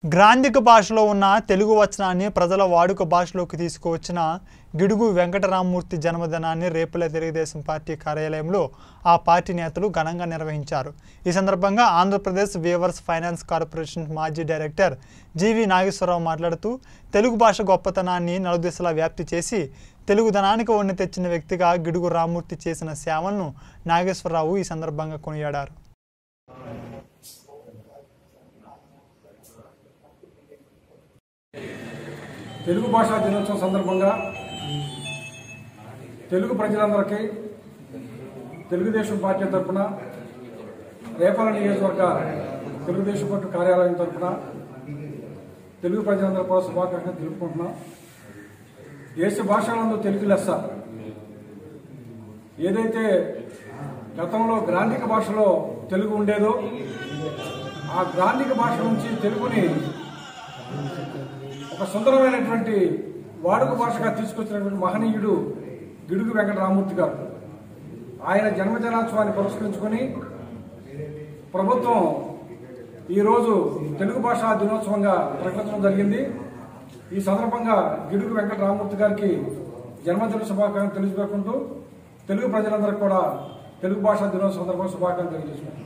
గ్రాంధిక భాషలో ఉన్న తెలుగు వచనాన్ని ప్రజల వాడుక భాషలోకి తీసుకువచ్చిన గిడుగు వెంకటరామమూర్తి జన్మదినాన్ని రేపుల తెలుగుదేశం పార్టీ కార్యాలయంలో ఆ పార్టీ నేతలు ఘనంగా నిర్వహించారు ఈ సందర్భంగా ఆంధ్రప్రదేశ్ వీవర్స్ ఫైనాన్స్ కార్పొరేషన్ మాజీ డైరెక్టర్ జీవి నాగేశ్వరరావు మాట్లాడుతూ తెలుగు భాష గొప్పతనాన్ని నలుదిశలా వ్యాప్తి చేసి తెలుగుదనానికి వన్నె తెచ్చిన వ్యక్తిగా గిడుగు రామూర్తి చేసిన సేవలను నాగేశ్వరరావు ఈ సందర్భంగా కొనియాడారు తెలుగు భాషా దినోత్సవం సందర్భంగా తెలుగు ప్రజలందరికీ తెలుగుదేశం పార్టీ తరఫున రేపల నియోజకవర్గ తెలుగుదేశం పార్టీ కార్యాలయం తరఫున తెలుగు ప్రజలందరూ కూడా శుభాకాంక్షలు తెలుపుకుంటున్నాం దేశ భాషలందు తెలుగు లెస్స ఏదైతే గతంలో గ్రాంధిక భాషలో తెలుగు ఉండేదో ఆ గ్రాంధిక భాష నుంచి తెలుగుని ఒక సుందరమైనటువంటి వాడుక భాషగా తీసుకొచ్చినటువంటి మహనీయుడు గిడుగు వెంకట రామూర్తి గారు ఆయన జన్మదినోత్సవాన్ని పురస్కరించుకొని ప్రభుత్వం ఈరోజు తెలుగు భాషా దినోత్సవంగా ప్రకటించడం జరిగింది ఈ సందర్భంగా గిడుగు వెంకట రామూర్తి గారికి జన్మదిన శుభాకాంక్షలు తెలియజేసుకుంటూ తెలుగు ప్రజలందరికీ కూడా తెలుగు భాషా దినోత్సవం సందర్భంగా శుభాకాంక్షలు తెలియజేసుకుంటున్నాం